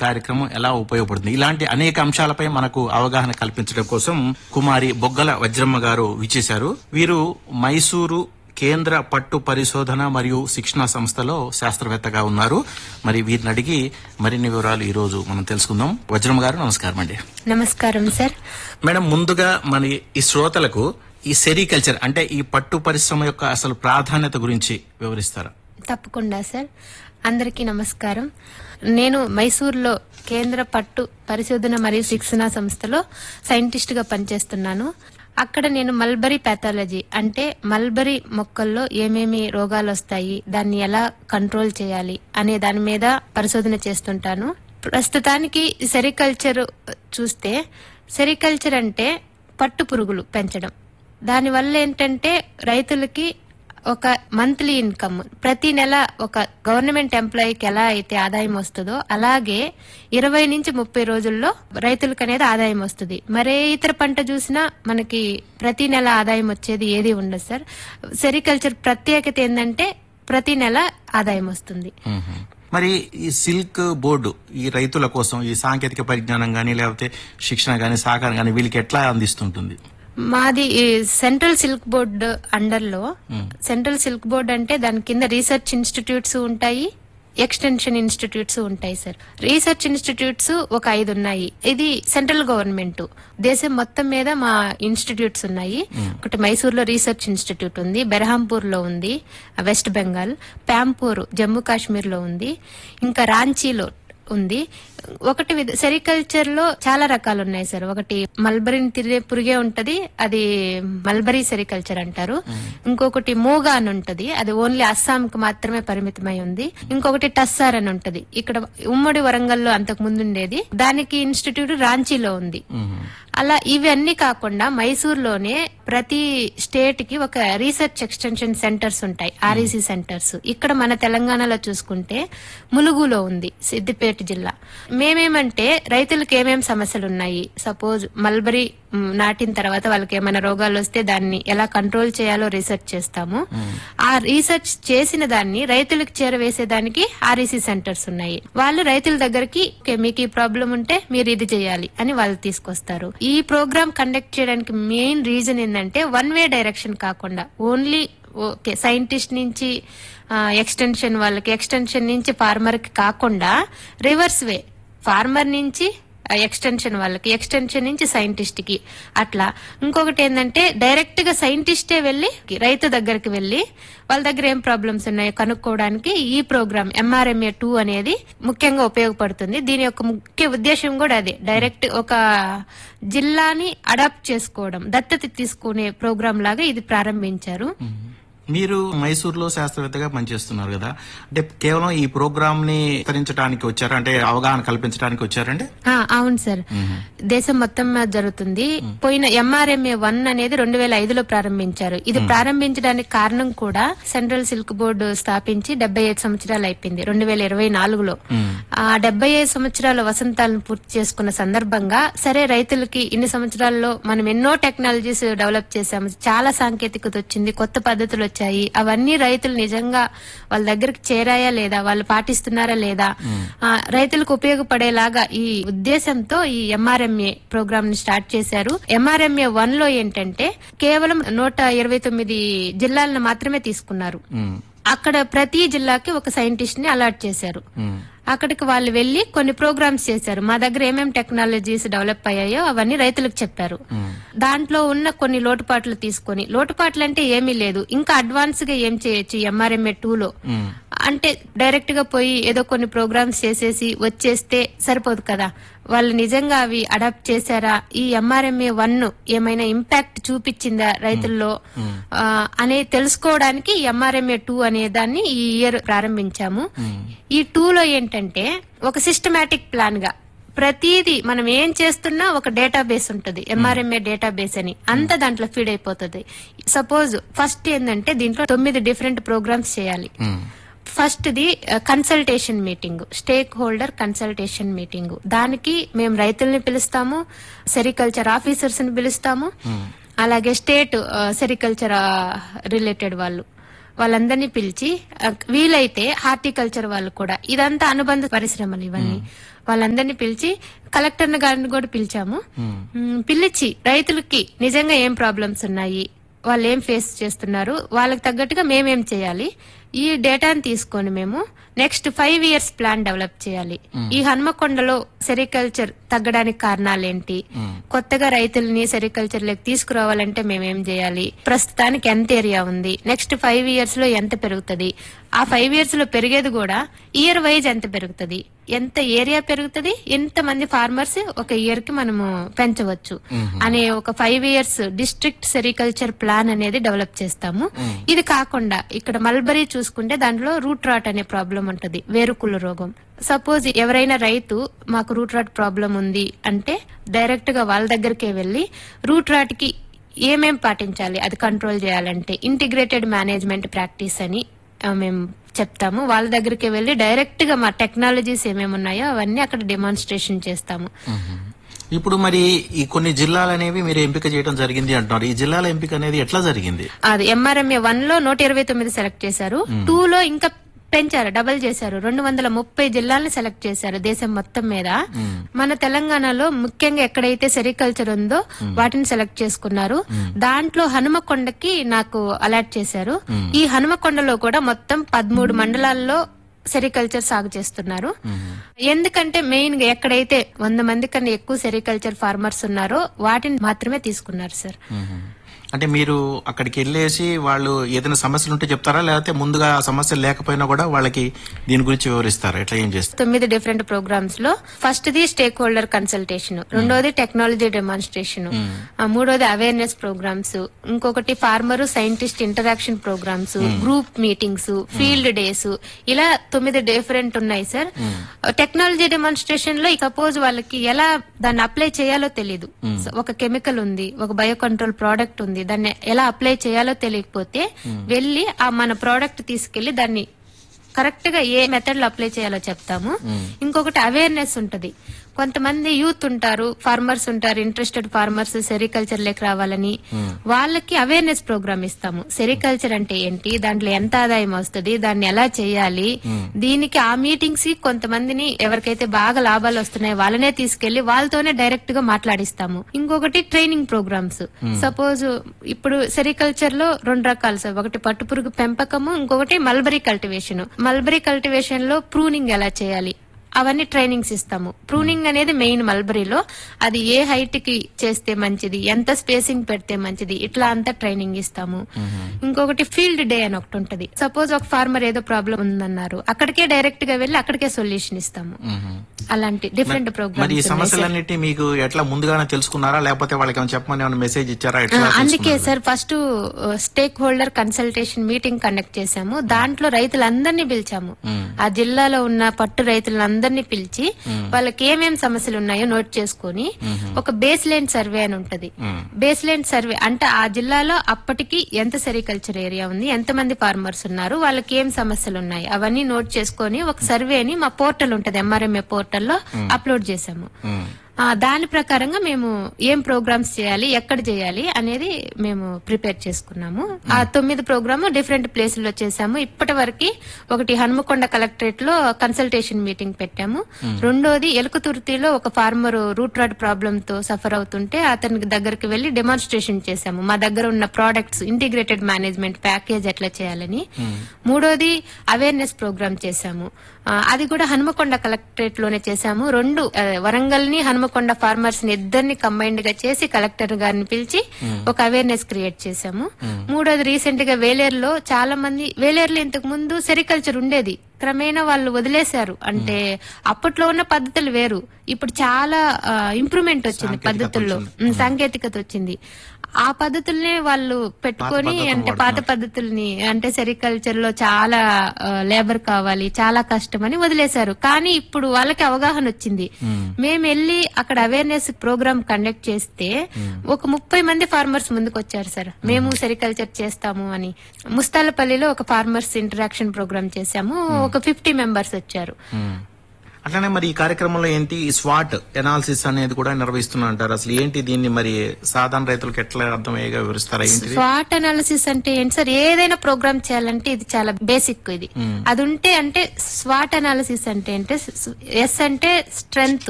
కార్యక్రమం ఎలా ఉపయోగపడుతుంది ఇలాంటి అనేక అంశాలపై మనకు అవగాహన కల్పించడం కోసం కుమారి బొగ్గల వజ్రమ్మ గారు విచ్చేశారు వీరు మైసూరు కేంద్ర పట్టు పరిశోధన మరియు శిక్షణ సంస్థలో శాస్త్రవేత్తగా ఉన్నారు మరి వీరిని అడిగి మరిన్ని వివరాలు ఈ రోజు మనం తెలుసుకుందాం వజ్రమ్మ గారు నమస్కారం అండి నమస్కారం సార్ మేడం ముందుగా మన ఈ శ్రోతలకు ఈ సెరికల్చర్ అంటే ఈ పట్టు పరిశ్రమ యొక్క అసలు ప్రాధాన్యత గురించి వివరిస్తారా తప్పకుండా సార్ అందరికీ నమస్కారం నేను మైసూర్లో కేంద్ర పట్టు పరిశోధన మరియు శిక్షణ సంస్థలో సైంటిస్ట్ గా పనిచేస్తున్నాను అక్కడ నేను మల్బరీ పాథాలజీ అంటే మల్బరీ మొక్కల్లో ఏమేమి రోగాలు వస్తాయి దాన్ని ఎలా కంట్రోల్ చేయాలి అనే దాని మీద పరిశోధన చేస్తుంటాను ప్రస్తుతానికి సెరికల్చర్ చూస్తే సెరికల్చర్ అంటే పట్టు పురుగులు పెంచడం దానివల్ల ఏంటంటే రైతులకి ఒక మంత్లీ ఇన్కమ్ ప్రతి నెల ఒక గవర్నమెంట్ ఎంప్లాయీకి ఎలా అయితే ఆదాయం వస్తుందో అలాగే ఇరవై నుంచి ముప్పై రోజుల్లో రైతులకు అనేది ఆదాయం వస్తుంది మరే ఇతర పంట చూసినా మనకి ప్రతి నెల ఆదాయం వచ్చేది ఏది ఉండదు సార్ సెరికల్చర్ ప్రత్యేకత ఏంటంటే ప్రతి నెల ఆదాయం వస్తుంది మ్మ్. మరి ఈ సిల్క్ బోర్డు ఈ రైతుల కోసం ఈ సాంకేతిక పరిజ్ఞానం గానీ లేకపోతే శిక్షణ గానీ సహకారం గానీ వీళ్ళకి ఎట్లా అందిస్తుంటుంది మాది ఈ సెంట్రల్ సిల్క్ బోర్డ్ అండర్ లో సెంట్రల్ సిల్క్ బోర్డ్ అంటే దాని కింద రీసెర్చ్ ఇన్స్టిట్యూట్స్ ఉంటాయి ఎక్స్టెన్షన్ ఇన్స్టిట్యూట్స్ ఉంటాయి సార్ రీసెర్చ్ ఇన్స్టిట్యూట్స్ ఒక ఐదు ఉన్నాయి ఇది సెంట్రల్ గవర్నమెంట్ దేశం మొత్తం మీద మా ఇన్స్టిట్యూట్స్ ఉన్నాయి ఒకటి మైసూర్లో రీసెర్చ్ ఇన్స్టిట్యూట్ ఉంది బెరహాంపూర్ లో ఉంది వెస్ట్ బెంగాల్ ప్యాంపూర్ జమ్మూ కాశ్మీర్ లో ఉంది ఇంకా రాంచీలో ఉంది ఒకటి విధ- సెరికల్చర్ లో చాలా రకాలు ఉన్నాయి సార్ ఒకటి మల్బరీని తిరిగే పురిగే ఉంటది అది మల్బరీ సెరికల్చర్ అంటారు ఇంకొకటి మూగా అని ఉంటది అది ఓన్లీ అస్సాం కు మాత్రమే పరిమితమై ఉంది ఇంకొకటి టస్సార్ అని ఉంటది ఇక్కడ ఉమ్మడి వరంగల్లో అంతకు ముందు ఉండేది దానికి ఇన్స్టిట్యూట్ రాంచీలో ఉంది అలా ఇవన్నీ కాకుండా మైసూర్లోనే ప్రతి స్టేట్ కి ఒక రీసెర్చ్ ఎక్స్టెన్షన్ సెంటర్స్ ఉంటాయి ఆర్ఈసీ సెంటర్స్ ఇక్కడ మన తెలంగాణలో చూసుకుంటే ములుగులో ఉంది సిద్దిపేట జిల్లా మేమేమంటే రైతులకు ఏమేం సమస్యలు ఉన్నాయి సపోజ్ మల్బరీ మ్, నాటిన తర్వాత వాళ్ళకి ఏమైనా రోగాలు వస్తే దాన్ని ఎలా కంట్రోల్ చేయాలో రీసెర్చ్ చేస్తాము ఆ రీసెర్చ్ చేసిన దాన్ని రైతులకు చేరవేసేదానికి ఆర్ఈసీ సెంటర్స్ ఉన్నాయి వాళ్ళు రైతుల దగ్గరికి "ఓకే, మీకు ఈ ప్రాబ్లం ఉంటే మీరు ఇది చేయాలి అని వాళ్ళు తీసుకొస్తారు ఈ ప్రోగ్రామ్ కండక్ట్ చేయడానికి మెయిన్ రీజన్ ఏంటంటే వన్ వే డైరెక్షన్ కాకుండా ఓన్లీ ఓకే సైంటిస్ట్ నుంచి ఎక్స్టెన్షన్ వాళ్ళకి ఎక్స్టెన్షన్ నుంచి ఫార్మర్ కి కాకుండా రివర్స్ వే ఫార్మర్ నుంచి ఎక్స్టెన్షన్ వాళ్ళకి ఎక్స్టెన్షన్ నుంచి సైంటిస్ట్ కి అట్లా ఇంకొకటి ఏంటంటే డైరెక్ట్ గా సైంటిస్టే వెళ్లి రైతు దగ్గరికి వెళ్లి వాళ్ళ దగ్గర ఏం ప్రాబ్లమ్స్ ఉన్నాయో కనుక్కోవడానికి ఈ ప్రోగ్రామ్ ఎంఆర్ఎంఏ టూ అనేది ముఖ్యంగా ఉపయోగపడుతుంది దీని యొక్క ముఖ్య ఉద్దేశం కూడా అదే డైరెక్ట్ ఒక జిల్లాని అడాప్ట్ చేసుకోవడం దత్తత తీసుకునే ప్రోగ్రామ్ లాగా ఇది ప్రారంభించారు మీరు మైసూర్లో శాస్త్రవేత్తగా పనిచేస్తున్నారు కదా అంటే కేవలం ఈ ప్రోగ్రామ్ ని విస్తరించడానికి వచ్చారా అంటే అవగాహన కల్పించడానికి వచ్చారండి ఆ, అవును సార్ దేశం మొత్తం మీద జరుగుతుంది పోయిన ఎంఆర్ఎంఏ వన్ అనేది రెండు వేల ఐదులో ప్రారంభించారు ఇది ప్రారంభించడానికి కారణం కూడా సెంట్రల్ సిల్క్ బోర్డు స్థాపించి డెబ్బై ఐదు సంవత్సరాలు అయిపోయింది రెండు వేల ఇరవై నాలుగులో ఆ డెబ్బై ఐదు సంవత్సరాల వసంతాలను పూర్తి చేసుకున్న సందర్భంగా సరే రైతులకి ఇన్ని సంవత్సరాల్లో మనం ఎన్నో టెక్నాలజీస్ డెవలప్ చేశాము చాలా సాంకేతికత వచ్చింది కొత్త పద్ధతులు వచ్చాయి అవన్నీ రైతులు నిజంగా వాళ్ళ దగ్గరికి చేరాయా లేదా వాళ్ళు పాటిస్తున్నారా లేదా ఆ, రైతులకు ఉపయోగపడేలాగా ఈ ఉద్దేశంతో ఈ ఎంఆర్ఎంఏ ప్రోగ్రామ్ ని స్టార్ట్ చేశారు ఎంఆర్ఎంఏ వన్ లో ఏంటంటే కేవలం నూట ఇరవై తొమ్మిది జిల్లాలను మాత్రమే తీసుకున్నారు మ్మ్. అక్కడ ప్రతి జిల్లాకి ఒక సైంటిస్ట్ ని అలాట్ చేశారు మ్మ్. అక్కడికి వాళ్ళు వెళ్లి కొన్ని ప్రోగ్రామ్స్ చేశారు మా దగ్గర ఏమేం టెక్నాలజీస్ డెవలప్ అయ్యాయో అవన్నీ రైతులకు చెప్పారు దాంట్లో ఉన్న కొన్ని లోటుపాట్లు తీసుకొని లోటుపాట్లు అంటే ఏమీ లేదు ఇంకా అడ్వాన్స్ గా ఏం చేయొచ్చు ఎంఆర్ఎంఏ టూ లో మ్మ్. అంటే డైరెక్ట్ గా పోయి ఏదో కొన్ని ప్రోగ్రామ్స్ చేసేసి వచ్చేస్తే సరిపోదు కదా వాళ్ళు నిజంగా అవి అడాప్ట్ చేశారా ఈ ఎంఆర్ఎంఏ వన్ ఏమైనా ఇంపాక్ట్ చూపించిందా రైతుల్లో ఆ, అనేది తెలుసుకోవడానికి ఎంఆర్ఎంఏ టూ అనే దాన్ని ఈ ఇయర్ ప్రారంభించాము ఈ టూ లో ఏంటంటే ఒక సిస్టమాటిక్ ప్లాన్ గా ప్రతిదీ మనం ఏం చేస్తున్నా ఒక డేటాబేస్ ఉంటుంది ఎంఆర్ఎంఏ డేటాబేస్ అని అంతా దాంట్లో ఫీడ్ అయిపోతుంది సపోజ్ ఫస్ట్ ఏంటంటే దీంట్లో తొమ్మిది డిఫరెంట్ ప్రోగ్రామ్స్ చేయాలి hmm. First the consultation meeting stakeholder consultation meeting దానికి మేము రైతుల్ని పిలుస్తాము సెరికల్చర్ ఆఫీసర్స్ ని పిలుస్తాము అలాగే స్టేట్ సెరికల్చర్ రిలేటెడ్ వాళ్ళు వాళ్ళందరినీ పిలిచి ఆ, వీలైతే హార్టికల్చర్ వాళ్ళు కూడా ఇదంతా అనుబంధ పరిశ్రమలు ఇవన్నీ వాళ్ళందరినీ పిలిచి కలెక్టర్ గారిని కూడా పిలిచాము మ్, పిలిచి రైతులకి నిజంగా ఏం ప్రాబ్లమ్స్ ఉన్నాయి వాళ్ళు ఏం ఫేస్ చేస్తున్నారు వాళ్ళకి తగ్గట్టుగా మేమేం చేయాలి ఈ డేటాను తీసుకొని మేము next five years plan develop చేయాలి ఈ హన్మకొండలో సెరికల్చర్ తగ్గడానికి కారణాలేంటి కొత్తగా రైతుల్ని సెరికల్చర్ లోకి తీసుకురావాలంటే మేమేం చేయాలి ప్రస్తుతానికి ఎంత ఏరియా ఉంది నెక్స్ట్ ఫైవ్ ఇయర్స్ లో ఎంత పెరుగుతుంది ఆ ఫైవ్ ఇయర్స్ లో పెరిగేది కూడా ఇయర్ వైజ్ ఎంత పెరుగుతుంది ఎంత ఏరియా పెరుగుతుంది ఎంత మంది ఫార్మర్స్ ఒక ఇయర్ కి మనము పెంచవచ్చు అనే ఒక five years district sericulture plan అనేది డెవలప్ చేస్తాము ఇది కాకుండా ఇక్కడ మల్బరీ చూసుకుంటే దాంట్లో రూట్ రాట్ అనే ప్రాబ్లం ఉంటుంది వేరుకుళ్ళు రోగం సపోజ్ ఎవరైనా రైతు మాకు రూట్ రాట్ ప్రాబ్లం ఉంది అంటే డైరెక్ట్ గా వాళ్ళ దగ్గరికే వెళ్లి రూట్ రాట్ కి ఏమేం పాటించాలి అది కంట్రోల్ చేయాలంటే ఇంటిగ్రేటెడ్ మేనేజ్మెంట్ ప్రాక్టీస్ అని ఆ, మేము చెప్తాము వాళ్ళ దగ్గరికి వెళ్ళి డైరెక్ట్ గా మా టెక్నాలజీస్ ఏమేమి ఉన్నాయో అవన్నీ అక్కడ డెమాన్స్ట్రేషన్ చేస్తాము ఇప్పుడు మరి ఈ కొన్ని జిల్లాలు అనేవి మీరు ఎంపిక చేయడం జరిగింది అంటున్నారు ఈ జిల్లాల ఎంపిక అనేది ఎట్లా జరిగింది అది ఎంఆర్ఎంఏ వన్ లో నూట ఇరవై తొమ్మిది సెలెక్ట్ చేశారు టూ లో ఇంకా పెంచారు డబల్ చేశారు రెండు వందల ముప్పై జిల్లాలను సెలెక్ట్ చేశారు దేశం మొత్తం మీద మన తెలంగాణలో ముఖ్యంగా ఎక్కడైతే సెరికల్చర్ ఉందో వాటిని సెలెక్ట్ చేసుకున్నారు దాంట్లో హనుమకొండకి నాకు అలాట్ చేశారు ఈ హనుమకొండలో కూడా మొత్తం పదమూడు మండలాల్లో సెరికల్చర్ సాగు చేస్తున్నారు ఎందుకంటే మెయిన్ గా ఎక్కడైతే వంద మంది కన్నా ఎక్కువ సెరికల్చర్ ఫార్మర్స్ ఉన్నారో వాటిని మాత్రమే తీసుకున్నారు సార్ మ్మ్. అంటే మీరు అక్కడికి వెళ్ళేసి వాళ్ళు ఏదైనా సమస్యలు ఉంటే చెప్తారా లేకపోతే ముందుగా ఆ సమస్యలు లేకపోయినా కూడా వాళ్ళకి దీని గురించి వివరిస్తారా ఎట్లా ఏం చేస్తారు తొమ్మిది డిఫరెంట్ ప్రోగ్రామ్స్ లో first the stakeholder consultation రెండోది టెక్నాలజీ డెమాన్స్ట్రేషన్ మూడోది అవేర్నెస్ ప్రోగ్రామ్స్ ఇంకొకటి farmer scientist interaction programs group meetings field days ఇలా తొమ్మిది డిఫరెంట్ ఉన్నాయి సార్ టెక్నాలజీ డెమాన్స్ట్రేషన్ లో సపోజ్ వాళ్ళకి ఎలా దాన్ని అప్లై చేయాలో తెలియదు ఒక కెమికల్ ఉంది ఒక బయో కంట్రోల్ ప్రోడక్ట్ ఉంది దాన్ని ఎలా అప్లై చేయాలో తెలియకపోతే వెళ్ళి ఆ మన ప్రోడక్ట్ తీసుకెళ్లి దాన్ని కరెక్ట్ గా ఏ మెథడ్ లో అప్లై చేయాలో చెప్తాము ఇంకొకటి అవేర్నెస్ ఉంటది కొంతమంది యూత్ ఉంటారు ఫార్మర్స్ ఉంటారు ఇంట్రెస్టెడ్ ఫార్మర్స్ సెరికల్చర్ లేక రావాలని వాళ్ళకి అవేర్నెస్ ప్రోగ్రామ్ ఇస్తాము సెరికల్చర్ అంటే ఏంటి దాంట్లో ఎంత ఆదాయం వస్తుంది దాన్ని ఎలా చేయాలి దీనికి ఆ మీటింగ్స్ కి కొంతమందిని ఎవరికైతే బాగా లాభాలు వస్తున్నాయో వాళ్ళనే తీసుకెళ్లి వాళ్ళతోనే డైరెక్ట్ గా మాట్లాడిస్తాము ఇంకొకటి ట్రైనింగ్ ప్రోగ్రామ్స్ సపోజ్ ఇప్పుడు సెరికల్చర్ లో రెండు రకాలు సార్ ఒకటి పట్టుపురుగు పెంపకము ఇంకొకటి మల్బరీ కల్టివేషన్ మల్బరీ కల్టివేషన్ లో ప్రూనింగ్ ఎలా చేయాలి అవన్నీ ట్రైనింగ్స్ ఇస్తాము ప్రూనింగ్ అనేది మెయిన్ మల్బరీలో అది ఏ హైట్ కి చేస్తే మంచిది ఎంత స్పేసింగ్ పెడితే మంచిది ఇట్లా అంతా ట్రైనింగ్ ఇస్తాము ఇంకొకటి ఫీల్డ్ డే అని ఒకటి ఉంటది సపోజ్ ఒక ఫార్మర్ ఏదో ప్రాబ్లం ఉందన్నారు అక్కడికే డైరెక్ట్ గా వెళ్ళి అక్కడికే సొల్యూషన్ ఇస్తాము అలాంటి డిఫరెంట్ మరి ఈ ప్రోగ్రామ్స్ సమస్యలన్నిటి మీకు ఎట్లా ముందుగానే తెలుసుకున్నారా లేకపోతే వాళ్ళకి ఏమైనా చెప్పమని ఏమైనా మెసేజ్ ఇచ్చారా ఆ, ఎట్లా అందుకే తెలుసుకున్నారు? Sir first stakeholder consultation meeting conduct చేశాము దాంట్లో రైతులందరినీ పిలిచాము ఆ జిల్లాలో ఉన్న పట్టు రైతులందరినీ పిలిచి వాళ్ళకి ఏమేం సమస్యలు ఉన్నాయో నోట్ చేసుకొని ఒక బేస్ లైన్ సర్వే అని ఉంటది బేస్ లైన్ సర్వే అంటే ఆ జిల్లాలో అప్పటికి ఎంత సెరికల్చర్ ఏరియా ఉంది ఎంత మంది ఫార్మర్స్ ఉన్నారు వాళ్ళకి ఏం సమస్యలు ఉన్నాయి అవన్నీ నోట్ చేసుకొని ఒక సర్వేని మా పోర్టల్ ఉంటది ఎంఆర్ఎంఏ పోర్టల్లో అప్లోడ్ చేశాము మ్మ్. ఆ, దాని ప్రకారంగా మేము ఏం ప్రోగ్రామ్స్ చేయాలి ఎక్కడ చేయాలి అనేది మేము ప్రిపేర్ చేసుకున్నాము ఆ తొమ్మిది ప్రోగ్రామ్ డిఫరెంట్ ప్లేసుల్లో చేశాము ఇప్పటి వరకు ఒకటి హనుమకొండ కలెక్టరేట్ లో కన్సల్టేషన్ మీటింగ్ పెట్టాము రెండోది ఎలుకతుర్తిలో ఒక ఫార్మర్ రూట్ రాడ్ ప్రాబ్లమ్ తో సఫర్ అవుతుంటే అతనికి దగ్గరికి వెళ్లి డెమాన్స్ట్రేషన్ చేశాము మా దగ్గర ఉన్న ప్రోడక్ట్స్ ఇంటిగ్రేటెడ్ మేనేజ్మెంట్ ప్యాకేజ్ ఎట్లా చేయాలని మూడోది అవేర్నెస్ ప్రోగ్రామ్ చేశాము ఆ, అది కూడా హనుమకొండ కలెక్టరేట్ లోనే చేశాము రెండు ఆ, వరంగల్ ని హనుమకొండ ఫార్మర్స్ ని ఇద్దరిని కంబైన్డ్ గా చేసి కలెక్టర్ గారిని పిలిచి ఒక అవేర్నెస్ క్రియేట్ చేశాము మూడోది రీసెంట్ గా వేలేరులో చాలా మంది వేలేరులో ఇంతకు ముందు సెరికల్చర్ ఉండేది క్రమేణా వాళ్ళు వదిలేశారు అంటే అప్పట్లో ఉన్న పద్ధతులు వేరు ఇప్పుడు చాలా ఇంప్రూవ్మెంట్ వచ్చింది పద్ధతుల్లో ఉమ్, సాంకేతికత వచ్చింది ఆ పద్ధతుల్నే వాళ్ళు పెట్టుకొని అంటే పాత పద్ధతుల్ని అంటే సెరికల్చర్ లో చాలా లేబర్ కావాలి చాలా కష్టమని వదిలేశారు కానీ ఇప్పుడు వాళ్ళకి అవగాహన వచ్చింది మేము వెళ్ళి అక్కడ అవేర్నెస్ ప్రోగ్రామ్ కండక్ట్ చేస్తే ఒక ముప్పై మంది ఫార్మర్స్ ముందుకు వచ్చారు సార్ మేము సెరికల్చర్ చేస్తాము అని ముస్తాలపల్లిలో ఒక ఫార్మర్స్ ఇంటరాక్షన్ ప్రోగ్రామ్ చేశాము ఒక ఫిఫ్టీ మెంబర్స్ వచ్చారు మ్మ్. అట్లానే మరి ఈ కార్యక్రమంలో ఏంటి ఈ స్వాట్ ఎనాలిసిస్ అనేది కూడా నిర్వహిస్తున్నా అంటారు అసలు ఏంటి దీన్ని మరి సాధారణ రైతులకు ఎట్లా అర్థమయ్యేగా వివరిస్తారా ఏంటిది స్వాట్ అనాలిసిస్ అంటే ఏంటి సార్ ఏదైనా ప్రోగ్రామ్ చేయాలంటే ఇది చాలా బేసిక్ ఇది అది ఉంటే అంటే స్వాట్ అనాలిసిస్ అంటే అంటే ఎస్ అంటే స్ట్రెంగ్త్